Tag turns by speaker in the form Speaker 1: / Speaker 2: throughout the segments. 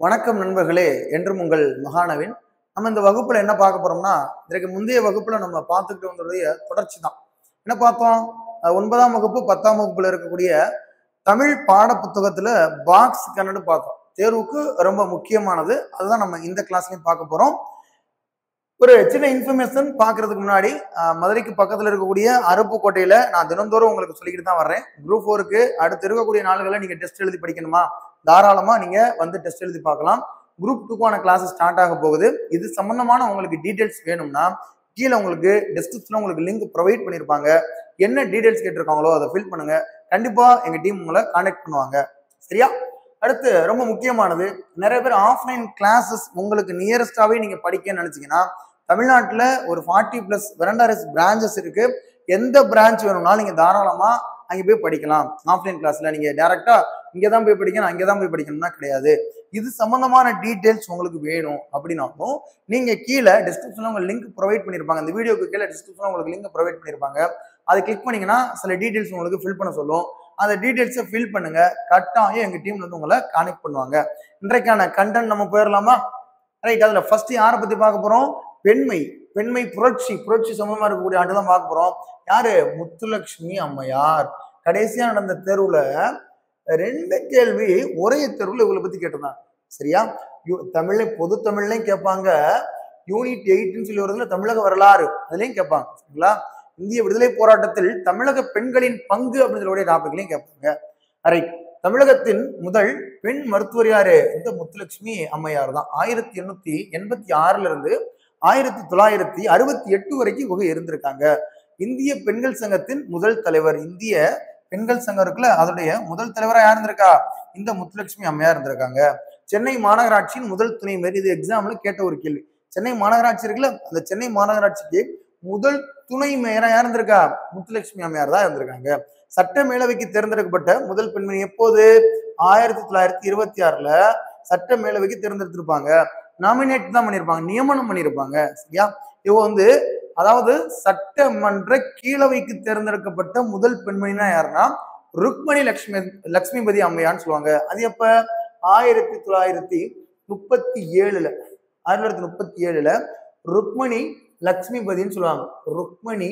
Speaker 1: வணக்கம் நண்பர்களே என்றும் உங்கள் மகானவின் நம்ம இந்த வகுப்புல என்ன பார்க்க போறோம்னா இதற்கு முந்தைய வகுப்புல நம்ம பார்த்துக்கிட்டு வந்ததுடைய தொடர்ச்சி தான் என்ன பார்த்தோம் அஹ் ஒன்பதாம் வகுப்பு பத்தாம் வகுப்புல இருக்கக்கூடிய தமிழ் பாட புத்தகத்துல பாக்ஸ் கன்னடு பார்த்தோம் தேர்வுக்கு ரொம்ப முக்கியமானது அதுதான் நம்ம இந்த கிளாஸ்லயும் பார்க்க போறோம் ஒரு சின்ன இன்ஃபர்மேஷன் பார்க்கறதுக்கு முன்னாடி அஹ், மதுரைக்கு பக்கத்துல இருக்கக்கூடிய அருப்புக்கோட்டையில நான் தினந்தோறும் உங்களுக்கு சொல்லிக்கிட்டு தான் வர்றேன் குரூப் ஃபோருக்கு அடுத்து இருக்கக்கூடிய நாள்களில் நீங்க டெஸ்ட் எழுதி படிக்கணுமா தாராளமா நீங்க வந்து டெஸ்ட் எழுதி பார்க்கலாம் குரூப் டூக்கான கிளாஸ் ஸ்டார்ட் ஆக போகுது இது சம்பந்தமான உங்களுக்கு டீடைல்ஸ் வேணும்னா கீழே உங்களுக்கு டெஸ்கிரிப்ஷன்ல உங்களுக்கு லிங்க் ப்ரொவைட் பண்ணியிருப்பாங்க என்ன டீடைல்ஸ் கேட்டிருக்காங்களோ அதை ஃபில் பண்ணுங்க கண்டிப்பா எங்க டீம் உங்களை கான்டாக்ட் பண்ணுவாங்க சரியா அடுத்து ரொம்ப முக்கியமானது நிறைய பேர் ஆஃப்லைன் கிளாஸஸ் உங்களுக்கு நியரஸ்டாவே நீங்க படிக்கன்னு நினைச்சீங்கன்னா தமிழ்நாட்டில் ஒரு ஃபார்ட்டி பிளஸ் வெரண்டாரஸ் பிரான்ச்சஸ் இருக்கு எந்த பிரான்ச் வேணும்னாலும் நீங்க தாராளமா அங்கே போய் படிக்கலாம் ஆஃப்லைன் கிளாஸ்ல நீங்க டேரக்டா இங்கே தான் போய் படிக்கணும் அங்கே தான் போய் படிக்கணும்னா கிடையாது இது சம்பந்தமான டீட்டெயில்ஸ் உங்களுக்கு வேணும் அப்படின்னாலும் நீங்க கீழே டிஸ்கிரிப்ஷன்ல உங்களுக்கு லிங்க் ப்ரொவைட் பண்ணியிருப்பாங்க இந்த வீடியோக்கு கீழே டிஸ்கிரிப்ஷன்ல உங்களுக்கு லிங்க் ப்ரொவைட் பண்ணியிருப்பாங்க அதை கிளிக் பண்ணீங்கன்னா சில டீட்டெயில்ஸ் உங்களுக்கு ஃபில் பண்ண சொல்லும் அந்த டீட்டெயில்ஸை ஃபில் பண்ணுங்க கட்டாயம் எங்க டீம்ல இருந்து உங்களை கனெக்ட் பண்ணுவாங்க இன்றைக்கான கண்டென்ட் நம்ம போயிடலாமா ரைட் அதுல ஃபர்ஸ்ட் யாரை பத்தி பார்க்க போறோம் பெண்மை பெண்மை புரட்சி புரட்சி சம்பந்தமா இருக்கக்கூடிய ஆண்டு தான் பார்க்க போறோம் யாரு முத்துலட்சுமி அம்மையார் கடைசியா நடந்த தேர்வுல ரெண்டு கேள்வி ஒரே தேர்வுல இவங்களை பத்தி கேட்டிருந்தாங்க சரியா யூ- தமிழ்ல பொது தமிழ்லையும் கேட்பாங்க யூனிட் எயிட்னு சொல்லி வருதுல தமிழக வரலாறு அதுலயும் கேட்பாங்க சரிங்களா இந்திய விடுதலை போராட்டத்தில் தமிழக பெண்களின் பங்கு அப்படின்னு சொல்லக்கூடிய டாபிக்லையும் கேட்பாங்க ரைட் தமிழகத்தின் முதல் பெண் மருத்துவர் யாரு இந்த முத்துலட்சுமி அம்மையார் தான் ஆயிரத்தி எண்ணூத்தி எண்பத்தி ஆறுல இருந்து ஆயிரத்தி தொள்ளாயிரத்தி அறுபத்தி எட்டு வரைக்கும் இவங்க இருந்திருக்காங்க இந்திய பெண்கள் சங்கத்தின் முதல் தலைவர் இந்திய பெண்கள் சங்கம் இருக்குல்ல அதோடைய முதல் தலைவரா யார் இருந்திருக்கா இந்த முத்துலட்சுமி அம்மையார் இருந்திருக்காங்க சென்னை மாநகராட்சியின் முதல் துணை மேயர் இது எக்ஸாம்ல கேட்ட ஒரு கேள்வி சென்னை மாநகராட்சி இருக்குல்ல அந்த சென்னை மாநகராட்சிக்கு முதல் துணை மேயரா யார் இருந்திருக்கா முத்துலட்சுமி அம்மையார் தான் இருந்திருக்காங்க சட்ட மேலவைக்கு தேர்ந்தெடுக்கப்பட்ட முதல் பெண்மணி எப்போது ஆயிரத்தி தொள்ளாயிரத்தி இருபத்தி ஆறுல சட்ட மேலவைக்கு தேர்ந்தெடுத்திருப்பாங்க நாமினேட் தான் பண்ணியிருப்பாங்க நியமனம் பண்ணியிருப்பாங்க சரியா இவ வந்து அதாவது சட்டமன்ற கீழவைக்கு தேர்ந்தெடுக்கப்பட்ட முதல் பெண்மணினா யாருன்னா ருக்மணி லட்சுமி லட்சுமிபதி அம்மையான்னு சொல்லுவாங்க அது எப்ப ஆயிரத்தி தொள்ளாயிரத்தி முப்பத்தி ஏழுல ஆயிரத்தி தொள்ளாயிரத்தி முப்பத்தி ஏழுல ருக்மணி லட்சுமிபதின்னு சொல்லுவாங்க ருக்மணி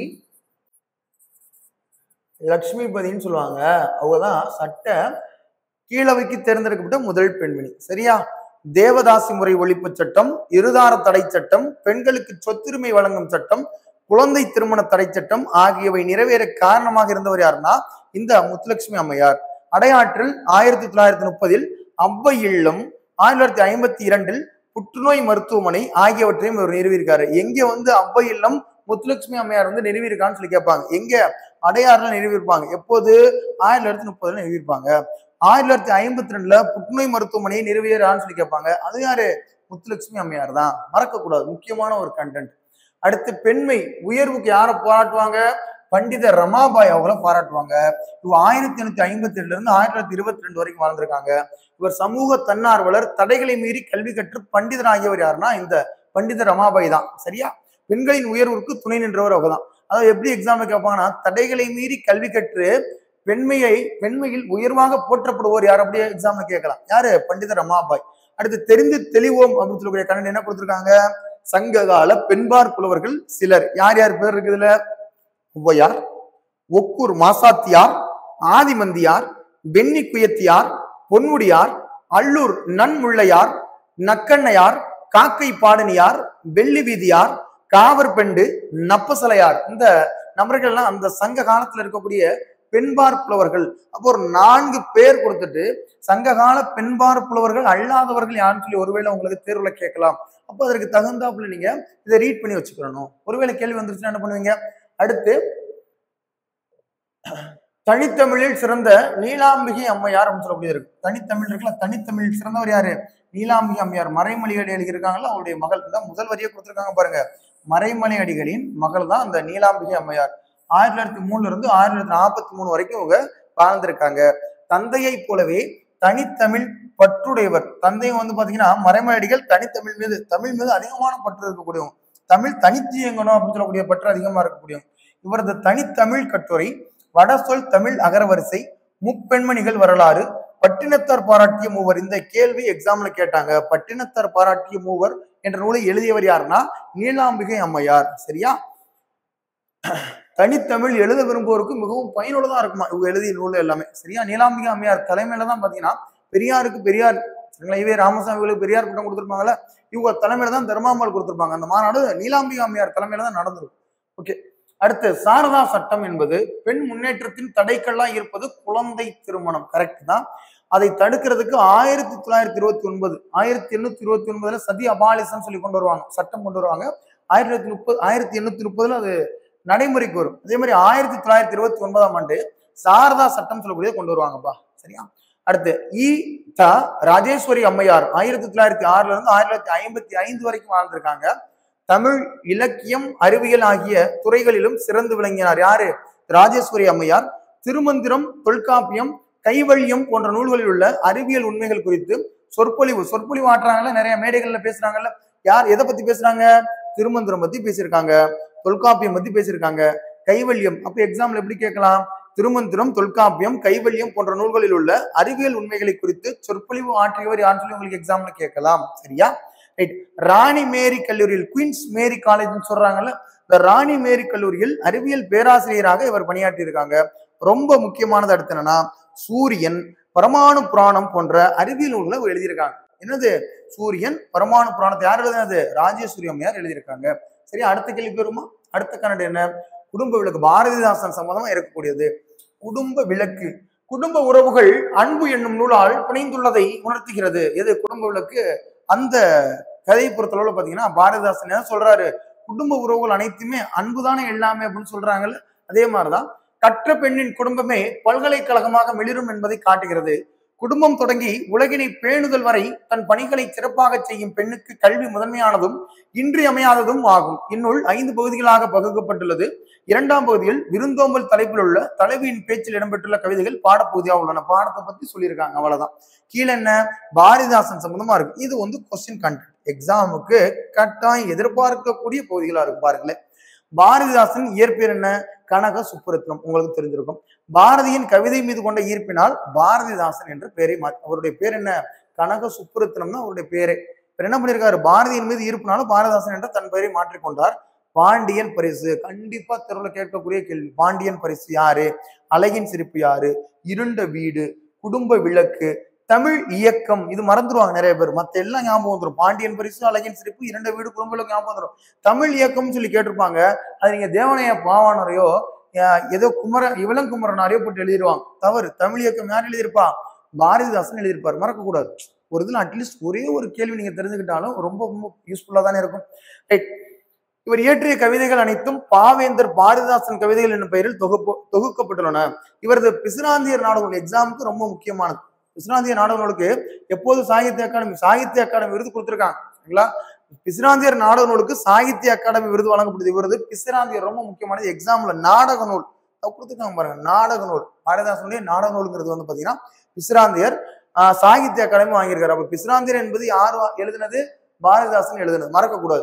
Speaker 1: லட்சுமிபதின்னு சொல்லுவாங்க அவங்க தான் சட்ட கீழவைக்கு தேர்ந்தெடுக்கப்பட்ட முதல் பெண்மணி சரியா தேவதாசி முறை ஒழிப்பு சட்டம் இருதார தடை சட்டம் பெண்களுக்கு சொத்துரிமை வழங்கும் சட்டம் குழந்தை திருமண தடை சட்டம் ஆகியவை நிறைவேற காரணமாக இருந்தவர் யாருன்னா இந்த முத்துலட்சுமி அம்மையார் அடையாற்றில் ஆயிரத்தி தொள்ளாயிரத்தி முப்பதில் அவ்வை இல்லம் ஆயிரத்தி தொள்ளாயிரத்தி ஐம்பத்தி இரண்டில் புற்றுநோய் மருத்துவமனை ஆகியவற்றையும் இவர் நிறுவியிருக்காரு எங்க வந்து அவ்வை இல்லம் முத்துலட்சுமி அம்மையார் வந்து நிறுவியிருக்கான்னு சொல்லி கேட்பாங்க எங்க அடையாறுல நிறுவியிருப்பாங்க எப்போது ஆயிரத்தி தொள்ளாயிரத்தி முப்பதுல நிறுவியிருப்பாங்க ஆயிரத்தி தொள்ளாயிரத்தி ஐம்பத்தி ரெண்டுல புற்றுநோய் மருத்துவமனையை நிறுவியரான்னு சொல்லி கேட்பாங்க அது யாரு முத்துலட்சுமி அம்மையார் தான் மறக்கக்கூடாது முக்கியமான ஒரு கண்டென்ட் அடுத்து பெண்மை உயர்வுக்கு யாரை பாராட்டுவாங்க பண்டித ரமாபாய் அவங்கள பாராட்டுவாங்க இவ ஆயிரத்தி எண்ணூத்தி ஐம்பத்தி ரெண்டுல இருந்து ஆயிரத்தி தொள்ளாயிரத்தி இருபத்தி ரெண்டு வரைக்கும் வாழ்ந்திருக்காங்க இவர் சமூக தன்னார்வலர் தடைகளை மீறி கல்வி கற்று பண்டிதர் ஆகியவர் யாருன்னா இந்த பண்டித ரமாபாய் தான் சரியா பெண்களின் உயர்வுக்கு துணை நின்றவர் அவங்க தான் அதாவது எப்படி எக்ஸாம்ல கேட்பாங்கன்னா தடைகளை மீறி கல்வி கற்று பெண்மையை பெண்மையில் உயர்வாக போற்றப்படுவோர் யார் அப்படியே எக்ஸாம்ல கேட்கலாம் யாரு பண்டித ரமாபாய் அடுத்து தெரிந்து தெளிவோம் அப்படின்னு சொல்லக்கூடிய கண்ணன் என்ன கொடுத்திருக்காங்க சங்ககால பெண்பார் புலவர்கள் சிலர் யார் யார் பேர் இருக்குதுல ஔவையார் ஒக்கூர் மாசாத்தியார் ஆதிமந்தியார் வெண்ணி குயத்தியார் பொன்முடியார் அல்லூர் நன்முள்ளையார் நக்கண்ணையார் காக்கை பாடனியார் வெள்ளி வீதியார் காவர் பெண்டு நப்பசலையார் இந்த நபர்கள்லாம் அந்த சங்க காலத்துல இருக்கக்கூடிய பெண்பார் புலவர்கள் அப்போ ஒரு நான்கு பேர் கொடுத்துட்டு சங்ககால பெண்பார் புலவர்கள் அல்லாதவர்கள் யாருன்னு சொல்லி ஒருவேளை உங்களுக்கு தேர்வுல கேட்கலாம் அப்போ அதற்கு தகுந்தாப்புல நீங்க இதை ரீட் பண்ணி வச்சுக்கணும் ஒருவேளை கேள்வி வந்துருச்சுன்னா என்ன பண்ணுவீங்க அடுத்து தனித்தமிழில் சிறந்த நீலாம்பிகை அம்மையார் அப்படின்னு சொல்லக்கூடியது இருக்கு தனித்தமிழ் இருக்குல்ல தனித்தமிழில் சிறந்தவர் யாரு நீலாம்பிகை அம்மையார் மறைமொழி அடி எழுதியிருக்காங்கல்ல அவருடைய மகள் தான் முதல் வரியை கொடுத்திருக்காங்க பாருங்க மறைமலை அடிகளின் மகள் தான் அந்த நீலாம்பிகை அம்மையார் ஆயிரத்தி தொள்ளாயிரத்தி மூணுல இருந்து ஆயிரத்தி தொள்ளாயிரத்தி நாற்பத்தி மூணு வரைக்கும் இவங்க வாழ்ந்திருக்காங்க தந்தையை போலவே தனித்தமிழ் பற்றுடையவர் தந்தையும் வந்து பாத்தீங்கன்னா மறைமலை அடிகள் தனித்தமிழ் மீது தமிழ் மீது அதிகமான பற்று இருக்கக்கூடியவங்க தமிழ் தனித்து இயங்கணும் அப்படின்னு சொல்லக்கூடிய பற்று அதிகமா இருக்கக்கூடியவங்க இவரது தனித்தமிழ் கட்டுரை வடசொல் தமிழ் அகரவரிசை முப்பெண்மணிகள் வரலாறு பட்டினத்தார் பாராட்டிய மூவர் இந்த கேள்வி எக்ஸாம்ல கேட்டாங்க பட்டினத்தார் பாராட்டிய மூவர் என்ற நூலை எழுதியவர் யாருன்னா நீலாம்பிகை அம்மையார் சரியா தனித்தமிழ் எழுத விரும்புவோருக்கு மிகவும் பயனுள்ளதா இருக்குமா இவங்க எழுதிய நூல் எல்லாமே சரியா நீலாம்பிகை அம்மையார் தலைமையில தான் பாத்தீங்கன்னா பெரியாருக்கு பெரியார் சரிங்களா இவே ராமசாமி இவங்களுக்கு பெரியார் பட்டம் கொடுத்துருப்பாங்கல்ல இவங்க தலைமையில தான் தர்மாம்பாள் கொடுத்துருப்பாங்க அந்த மாநாடு நீலாம்பிகை அம்மையார் தலைமையில தான் நடந்திருக்கும் ஓகே அடுத்து சாரதா சட்டம் என்பது பெண் முன்னேற்றத்தின் தடைக்கல்லா இருப்பது குழந்தை திருமணம் கரெக்ட் தான் அதை தடுக்கிறதுக்கு ஆயிரத்தி தொள்ளாயிரத்தி இருபத்தி ஒன்பது ஆயிரத்தி எண்ணூத்தி இருபத்தி ஒன்பதுல சதி அபாலிசம் சொல்லி கொண்டு வருவாங்க சட்டம் கொண்டு வருவாங்க ஆயிரத்தி தொள்ளாயிரத்தி முப்பது ஆயிரத்தி எண்ணூத்தி முப்பதுல அது நடைமுறைக்கு வரும் அதே மாதிரி ஆயிரத்தி தொள்ளாயிரத்தி இருபத்தி ஒன்பதாம் ஆண்டு சாரதா சட்டம் சொல்லக்கூடியதை கொண்டு வருவாங்கப்பா சரியா அடுத்து இ த ராஜேஸ்வரி அம்மையார் ஆயிரத்தி தொள்ளாயிரத்தி ஆறுல இருந்து ஆயிரத்தி தொள்ளாயிரத்தி ஐம்பத்தி ஐந்து வரைக்கும் வாழ்ந்திருக்காங்க தமிழ் இலக்கியம் அறிவியல் ஆகிய துறைகளிலும் சிறந்து விளங்கினார் யாரு ராஜேஸ்வரி அம்மையார் திருமந்திரம் தொல்காப்பியம் கைவழியம் போன்ற நூல்களில் உள்ள அறிவியல் உண்மைகள் குறித்து சொற்பொழிவு சொற்பொழிவு ஆட்டுறாங்கல்ல நிறைய மேடைகள்ல பேசுறாங்கல்ல யார் எதை பத்தி பேசுறாங்க திருமந்திரம் பத்தி பேசியிருக்காங்க தொல்காப்பியம் பத்தி பேசியிருக்காங்க கைவல்யம் அப்ப எக்ஸாம்ல எப்படி கேட்கலாம் திருமந்திரம் தொல்காப்பியம் கைவல்யம் போன்ற நூல்களில் உள்ள அறிவியல் உண்மைகளை குறித்து சொற்பொழிவு ஆற்றியவர் யாருன்னு சொல்லி உங்களுக்கு எக்ஸாம்ல கேட்கலாம் சரியா ரைட் ராணி மேரி கல்லூரியில் குயின்ஸ் மேரி காலேஜ்னு சொல்றாங்கல்ல இந்த ராணி மேரி கல்லூரியில் அறிவியல் பேராசிரியராக இவர் பணியாற்றி இருக்காங்க ரொம்ப முக்கியமானது அடுத்து என்னன்னா சூரியன் பரமாணு புராணம் போன்ற அறிவியல் நூல்களை இவர் எழுதியிருக்காங்க என்னது சூரியன் பரமாணு புராணத்தை யார் எழுதினது ராஜேஸ்வரி அம்மையார் எழுதியிருக்காங்க சரி அடுத்த கேள்வி பெறுமா அடுத்த கன்னடம் என்ன குடும்ப விளக்கு பாரதிதாசன் சம்பந்தமா இருக்கக்கூடியது குடும்ப விளக்கு குடும்ப உறவுகள் அன்பு என்னும் நூலால் பிணைந்துள்ளதை உணர்த்துகிறது எது குடும்ப விளக்கு அந்த கதையை பொறுத்தளவுல பாத்தீங்கன்னா பாரதிதாசன் என்ன சொல்றாரு குடும்ப உறவுகள் அனைத்துமே அன்புதானே எல்லாமே அப்படின்னு சொல்றாங்கல்ல அதே மாதிரிதான் கற்ற பெண்ணின் குடும்பமே பல்கலைக்கழகமாக மிளிரும் என்பதை காட்டுகிறது குடும்பம் தொடங்கி உலகினை பேணுதல் வரை தன் பணிகளை சிறப்பாக செய்யும் பெண்ணுக்கு கல்வி முதன்மையானதும் இன்றியமையாததும் ஆகும் இந்நூல் ஐந்து பகுதிகளாக பகுக்கப்பட்டுள்ளது இரண்டாம் பகுதியில் விருந்தோம்பல் தலைப்பில் உள்ள தலைவியின் பேச்சில் இடம்பெற்றுள்ள கவிதைகள் பாடப்பகுதியாக உள்ளன பாடத்தை பத்தி சொல்லியிருக்காங்க அவ்வளவுதான் கீழே என்ன பாரதிதாசன் சம்பந்தமா இருக்கு இது வந்து கொஸ்டின் கண்டென்ட் எக்ஸாமுக்கு கட்டாயம் எதிர்பார்க்கக்கூடிய பகுதிகளா இருக்கும் பாருங்களேன் பாரதிதாசன் இயற்பெயர் என்ன கனக சுப்புரத்னம் உங்களுக்கு தெரிஞ்சிருக்கும் பாரதியின் கவிதை மீது கொண்ட ஈர்ப்பினால் பாரதிதாசன் என்ற பெயரை மாற்றி அவருடைய பேர் என்ன கனக சுப்புரத்னம் தான் அவருடைய பேரே இவர் என்ன பண்ணியிருக்காரு பாரதியின் மீது ஈர்ப்பினாலும் பாரதிதாசன் என்ற தன் பெயரை மாற்றிக்கொண்டார் பாண்டியன் பரிசு கண்டிப்பா தெருவில் கேட்கக்கூடிய கேள்வி பாண்டியன் பரிசு யாரு அழகின் சிரிப்பு யாரு இருண்ட வீடு குடும்ப விளக்கு தமிழ் இயக்கம் இது மறந்துடுவாங்க நிறைய பேர் மத்த எல்லாம் ஞாபகம் வந்துடும் பாண்டியன் பரிசு அழகின் சிரிப்பு இரண்ட வீடு குடும்ப விளக்கு ஞாபகம் வந்துடும் தமிழ் இயக்கம்னு சொல்லி கேட்டிருப்பாங்க அது நீங்க தேவனைய பாவானரையோ அஹ் ஏதோ குமர இளங்குமரனாரையோ போட்டு எழுதிடுவாங்க தவறு தமிழ் இயக்கம் யார் எழுதியிருப்பா பாரதிதாசன் எழுதியிருப்பார் மறக்கக்கூடாது ஒரு இதில் அட்லீஸ்ட் ஒரே ஒரு கேள்வி நீங்க தெரிஞ்சுக்கிட்டாலும் ரொம்ப ரொம்ப யூஸ்ஃபுல்லா தானே இருக்கும் ரைட் இவர் இயற்றிய கவிதைகள் அனைத்தும் பாவேந்தர் பாரதிதாசன் கவிதைகள் என்னும் பெயரில் தொகுப்பு தொகுக்கப்பட்டுள்ளன இவரது பிசுராந்தியர் நாடகம் எக்ஸாமுக்கு ரொம்ப முக்கியமானது பிசுராந்திய நாடகங்களுக்கு எப்போது சாகித்ய அகாடமி சாகித்ய அகாடமி விருது கொடுத்துருக்காங்க சரிங்களா பிசுராந்தியர் நாடக நூலுக்கு சாகித்ய அகாடமி விருது வழங்கப்படுது இவரது பிசுராந்தியர் ரொம்ப முக்கியமானது எக்ஸாம்ல நாடக நூல் அது கொடுத்துருக்காங்க பாருங்க நாடக நூல் பாரதிதாசனுடைய நாடக நூலுங்கிறது வந்து பாத்தீங்கன்னா பிசுராந்தியர் ஆஹ், சாகித்ய அகாடமி வாங்கியிருக்காரு அப்ப பிசுராந்தியர் என்பது யார் வா- எழுதுனது பாரதிதாசன் எழுதுனது மறக்கக்கூடாது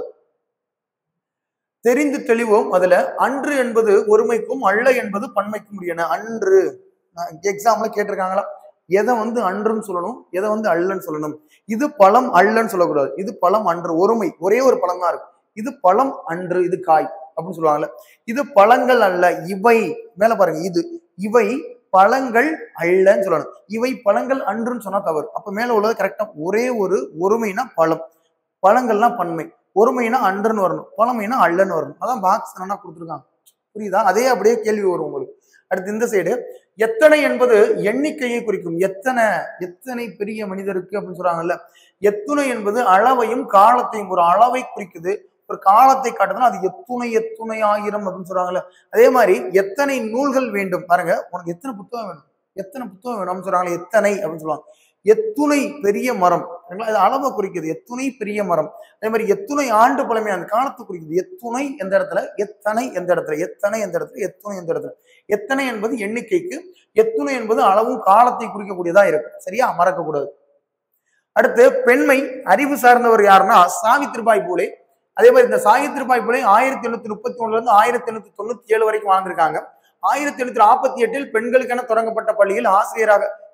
Speaker 1: தெரிந்து தெளிவோம் அதுல அன்று என்பது ஒருமைக்கும் அள்ள என்பது பன்மைக்கும் உரியன அன்று எக்ஸாம்ல கேட்டிருக்காங்களா எதை வந்து அன்றுன்னு சொல்லணும் எதை வந்து அள்ளன்னு சொல்லணும் இது பழம் அள்ளன்னு சொல்லக்கூடாது இது பழம் அன்று ஒருமை ஒரே ஒரு பழம் தான் இருக்கு இது பழம் அன்று இது காய் அப்படின்னு சொல்லுவாங்கல்ல இது பழங்கள் அல்ல இவை மேல பாருங்க இது இவை பழங்கள் அல்லன்னு சொல்லணும் இவை பழங்கள் அன்றுன்னு சொன்னா தவறு அப்ப மேல உள்ளது கரெக்டா ஒரே ஒரு ஒருமைனா பழம் பழங்கள்னா பன்மை ஒருமைனா அன்றுன்னு வரணும் பழமைனா அல்லன்னு வரணும் அதான் பாக்ஸ் என்னன்னா கொடுத்துருக்காங்க புரியுதா அதே அப்படியே கேள்வி வரும் உங்களுக்கு அடுத்து இந்த சைடு எத்தனை என்பது எண்ணிக்கையை குறிக்கும் எத்தனை எத்தனை பெரிய மனிதருக்கு அப்படின்னு சொல்றாங்கல்ல எத்துணை என்பது அளவையும் காலத்தையும் ஒரு அளவை குறிக்குது ஒரு காலத்தை காட்டுதுன்னா அது எத்துணை எத்துணை ஆயிரம் அப்படின்னு சொல்றாங்கல்ல அதே மாதிரி எத்தனை நூல்கள் வேண்டும் பாருங்க உனக்கு எத்தனை புத்தகம் வேணும் எத்தனை புத்தகம் வேணும் அப்படின்னு சொல்றாங்களே எத்தனை அப்படின்னு சொல்லுவாங்க எத்துணை பெரிய மரம் சரிங்களா? இது அளவை குறிக்குது எத்துணை பெரிய மரம் அதே மாதிரி எத்துணை ஆண்டு பழமை அந்த காலத்தை குறிக்குது எத்துணை எந்த இடத்துல எத்தனை எந்த இடத்துல எத்தனை எந்த இடத்துல எத்துணை எந்த இடத்துல எத்தனை என்பது எண்ணிக்கைக்கு எத்துணை என்பது அளவும் காலத்தை குறிக்கக்கூடியதா இருக்கும் சரியா மறக்கக்கூடாது அடுத்து பெண்மை அறிவு சார்ந்தவர் யாருன்னா சாவித்திரிபாய் பூலே அதே மாதிரி இந்த சாவித்திரிபாய் பூலே ஆயிரத்தி எண்ணூத்தி முப்பத்தி ஒண்ணுல இருந்து ஆயிரத்தி எண்ணூத்தி தொண்ணூத்தி ஏழு வரைக்கும் வாழ்ந்திருக்காங்க ஆயிரத்தி எண்ணூத்தி நாற்பத்தி எட்டில் பெண்களுக்கென தொடங்கப்பட்ட பள்ளியில் ஆசிரியராக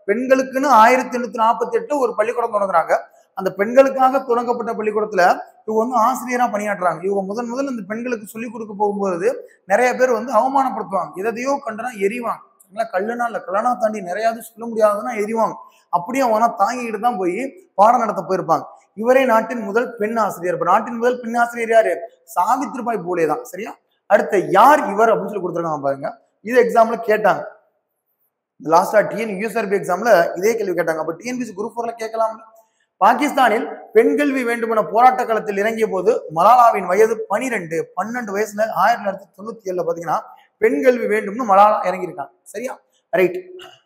Speaker 1: பெண்களுக்குன்னு ஆயிரத்தி எண்ணூத்தி நாற்பத்தி எட்டு ஒரு பள்ளிக்கூடம் தொடங்குறாங்க அந்த பெண்களுக்காக தொடங்கப்பட்ட பள்ளிக்கூடத்துல இவங்க வந்து ஆசிரியரா பணியாற்றுறாங்க இவங்க முதன் முதல்ல இந்த பெண்களுக்கு சொல்லிக் கொடுக்க போகும்போது நிறைய பேர் வந்து அவமானப்படுத்துவாங்க எதையோ கண்டுனா எரிவாங்க சரிங்களா கல்லுனா இல்ல கல்லனா தாண்டி நிறையாவது சொல்ல முடியாதுன்னா எரிவாங்க அப்படியே அவனா தாங்கிக்கிட்டு தான் போய் பாடம் நடத்த போயிருப்பாங்க இவரே நாட்டின் முதல் பெண் ஆசிரியர் இப்ப நாட்டின் முதல் பெண் ஆசிரியர் யாரு சாவித்ரிபாய் பூலே தான் சரியா அடுத்து யார் இவர் அப்படின்னு சொல்லி கொடுத்துருக்காங்க பாருங்க இது எக்ஸாம்ல கேட்டாங்க லாஸ்டா டிஎன் யூஎஸ்ஆர்பி எக்ஸாம்ல இதே கேள்வி கேட்டாங்க அப்ப டிஎன்பிசி குரூப் ஃபோர்ல கேட்கலாம்ல பாகிஸ்தானில் பெண் கல்வி வேண்டுமென போராட்ட களத்தில் இறங்கிய போது மலாலாவின் வயது பனிரெண்டு பன்னெண்டு வயசுல ஆயிரத்தி தொள்ளாயிரத்தி தொண்ணூத்தி ஏழுல பாத்தீங்கன்னா பெண் கல்வி வேண்டும்னு மலாலா இறங்கியிருக்காங்க சரியா ரைட்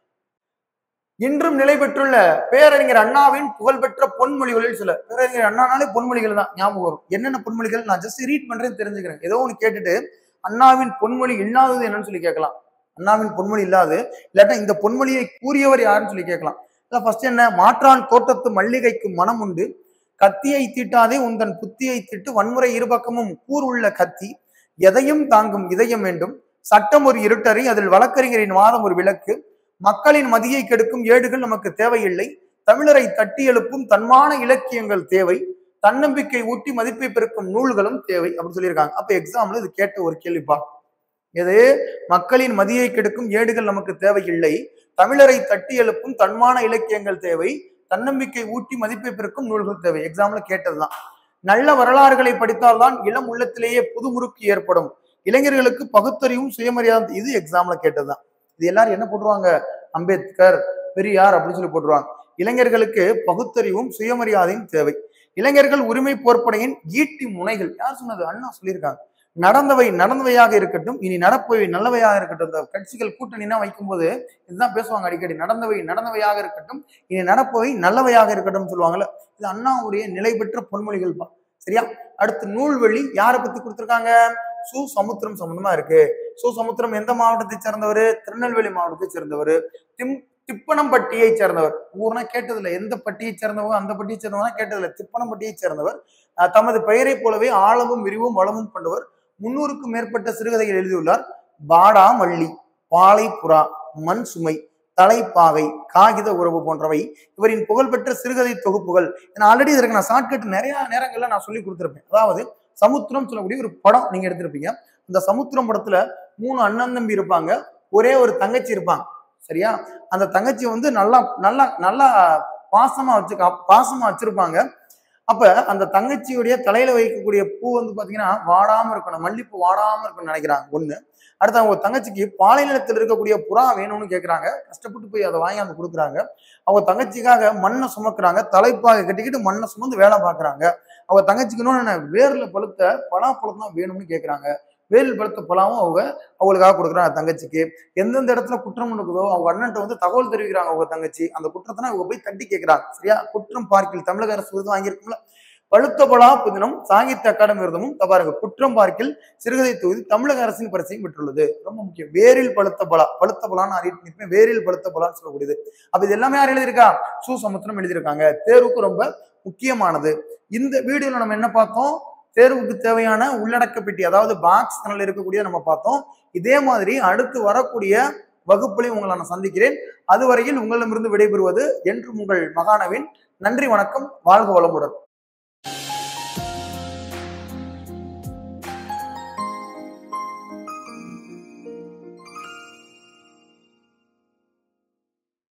Speaker 1: இன்றும் நிலை பெற்றுள்ள பேரறிஞர் அண்ணாவின் புகழ்பெற்ற பொன்மொழிகளில் சில பேரறிஞர் அண்ணானாலே பொன்மொழிகள் தான் ஞாபகம் வரும் என்னென்ன பொன்மொழிகள் நான் ஜஸ்ட் ரீட் பண்றேன்னு தெரிஞ்சுக்கிறேன் ஏதோ ஒன்று கேட்டுட்டு அண்ணாவின் பொன்மொழி இல்லாதது என்னன்னு சொல்லி கேட்கலாம் அண்ணாவின் பொன்மொழி இல்லாது இல்லாட்டா இந்த பொன்மொழியை கூறியவர் யாருன்னு சொல்லி கேட்கலாம் இல்லை ஃபர்ஸ்ட் என்ன மாற்றான் தோட்டத்து மல்லிகைக்கு மனம் உண்டு கத்தியை தீட்டாதே உந்தன் புத்தியை தீட்டு வன்முறை இருபக்கமும் கூர் உள்ள கத்தி எதையும் தாங்கும் இதயம் வேண்டும் சட்டம் ஒரு இருட்டறை அதில் வழக்கறிஞரின் வாதம் ஒரு விளக்கு மக்களின் மதியை கெடுக்கும் ஏடுகள் நமக்கு தேவையில்லை தமிழரை தட்டி எழுப்பும் தன்மான இலக்கியங்கள் தேவை தன்னம்பிக்கை ஊட்டி மதிப்பை பெருக்கும் நூல்களும் தேவை அப்படின்னு சொல்லியிருக்காங்க அப்ப எக்ஸாம்ல இது கேட்ட ஒரு கேள்விப்பா எது மக்களின் மதியை கெடுக்கும் ஏடுகள் நமக்கு தேவையில்லை தமிழரை தட்டி எழுப்பும் தன்மான இலக்கியங்கள் தேவை தன்னம்பிக்கை ஊட்டி மதிப்பை பெருக்கும் நூல்கள் தேவை எக்ஸாம்ல கேட்டதுதான் நல்ல வரலாறுகளை படித்தால்தான் இளம் உள்ளத்திலேயே புது முறுக்கு ஏற்படும் இளைஞர்களுக்கு பகுத்தறிவும் சுயமரியாதை இது எக்ஸாம்ல கேட்டதுதான் இது எல்லாரும் என்ன போட்டுருவாங்க அம்பேத்கர் பெரியார் அப்படின்னு சொல்லி போட்டுருவாங்க இளைஞர்களுக்கு பகுத்தறிவும் சுயமரியாதையும் தேவை இளைஞர்கள் உரிமை போர்ப்படையின் ஈட்டி முனைகள் யார் சொன்னது அண்ணா சொல்லியிருக்காங்க நடந்தவை நடந்தவையாக இருக்கட்டும் இனி நடப்பவை நல்லவையாக இருக்கட்டும் இந்த கட்சிகள் கூட்டணினா வைக்கும்போது இதுதான் பேசுவாங்க அடிக்கடி நடந்தவை நடந்தவையாக இருக்கட்டும் இனி நடப்பவை நல்லவையாக இருக்கட்டும் சொல்லுவாங்கல்ல இது அண்ணாவுடைய நிலை பெற்ற பொன்மொழிகள் பா சரியா அடுத்து நூல்வெளி யாரை பத்தி கொடுத்துருக்காங்க சு சமுத்திரம் சம்பந்தமா இருக்கு சு சமுத்திரம் எந்த மாவட்டத்தை சேர்ந்தவர் திருநெல்வேலி மாவட்டத்தை சேர்ந்தவர் திம் திப்பனம்பட்டியை சேர்ந்தவர் ஊர்னா கேட்டதில்ல எந்த பட்டியை சேர்ந்தவங்க அந்த பட்டியை சேர்ந்தவங்க கேட்டதில்ல திப்பனம்பட்டியை சேர்ந்தவர் அஹ் தமது பெயரை போலவே ஆழமும் விரிவும் வளமும் கொண்டவர் முன்னூறுக்கும் மேற்பட்ட சிறுகதைகள் எழுதியுள்ளார் பாடா மல்லி பாலை புறா மண் சுமை தலைப்பாகை காகித உறவு போன்றவை இவரின் புகழ்பெற்ற சிறுகதை தொகுப்புகள் நான் ஆல்ரெடி இதற்கு நான் ஷார்ட்கட் நிறைய நேரங்கள்ல நான் சொல்லி கொடுத்துருப்பேன் அதாவது சமுத்திரம் சொல்லக்கூடிய ஒரு படம் நீங்க எடுத்திருப்பீங்க இந்த சமுத்திரம் படத்துல மூணு அண்ணன் தம்பி இருப்பாங்க ஒரே ஒரு தங்கச்சி இருப்பாங்க சரியா அந்த தங்கச்சி வந்து நல்லா நல்லா நல்லா பாசமா வச்சு பாசமா வச்சிருப்பாங்க அப்ப அந்த தங்கச்சியுடைய தலையில வைக்கக்கூடிய பூ வந்து பாத்தீங்கன்னா வாடாம இருக்கணும் மல்லிப்பூ வாடாம இருக்கணும்னு நினைக்கிறாங்க ஒண்ணு அடுத்து அவங்க தங்கச்சிக்கு பாலை நிலத்தில் இருக்கக்கூடிய புறா வேணும்னு கேட்குறாங்க கஷ்டப்பட்டு போய் அதை வாங்கி அந்த கொடுக்குறாங்க அவங்க தங்கச்சிக்காக மண்ணை சுமக்குறாங்க தலைப்பாக கட்டிக்கிட்டு மண்ணை சுமந்து வேலை பார்க்குறாங்க அவங்க தங்கச்சிக்கு இன்னொன்று என்ன வேர்ல பழுத்த பலாப்பழம் தான் வேணும்னு கேட்குறாங்க வேரில் பழுத்த பழமும் அவங்க அவங்களுக்காக கொடுக்குறாங்க தங்கச்சிக்கு எந்தெந்த இடத்துல குற்றம் இருக்குதோ அவங்க அண்ணன்ட்ட வந்து தகவல் தெரிவிக்கிறாங்க அவங்க தங்கச்சி அந்த குற்றத்தை அவங்க போய் தட்டி கேட்குறாங்க சரியா குற்றம் பார்க்கில் தமிழக அரசு விருது வாங்கியிருக்கும்ல பழுத்த பலா புதினம் சாகித்ய அகாடமி விருதமும் இத பாருங்க குற்றம் பார்க்கில் சிறுகதை தொகுதி தமிழக அரசின் பரிசையும் பெற்றுள்ளது ரொம்ப முக்கியம் வேரில் பழுத்த பலா பழுத்த பலான்னு அறிவிப்பு வேரில் பழுத்த பலான்னு சொல்லக்கூடியது அப்ப இது எல்லாமே யார் எழுதியிருக்கா சு சமுத்திரம் எழுதியிருக்காங்க தேர்வுக்கு ரொம்ப முக்கியமானது இந்த வீடியோல நம்ம என்ன பார்த்தோம் தேர்வுக்கு தேவையான உள்ளடக்க பெட்டி அதாவது பாக்ஸ் சேனல் இருக்கக்கூடிய நம்ம பார்த்தோம் இதே மாதிரி அடுத்து வரக்கூடிய வகுப்புலையும் உங்களை நான் சந்திக்கிறேன் அதுவரையில் உங்களிடமிருந்து விடைபெறுவது என்று உங்கள் மகானவின் நன்றி வணக்கம் வாழ்க வளமுடன்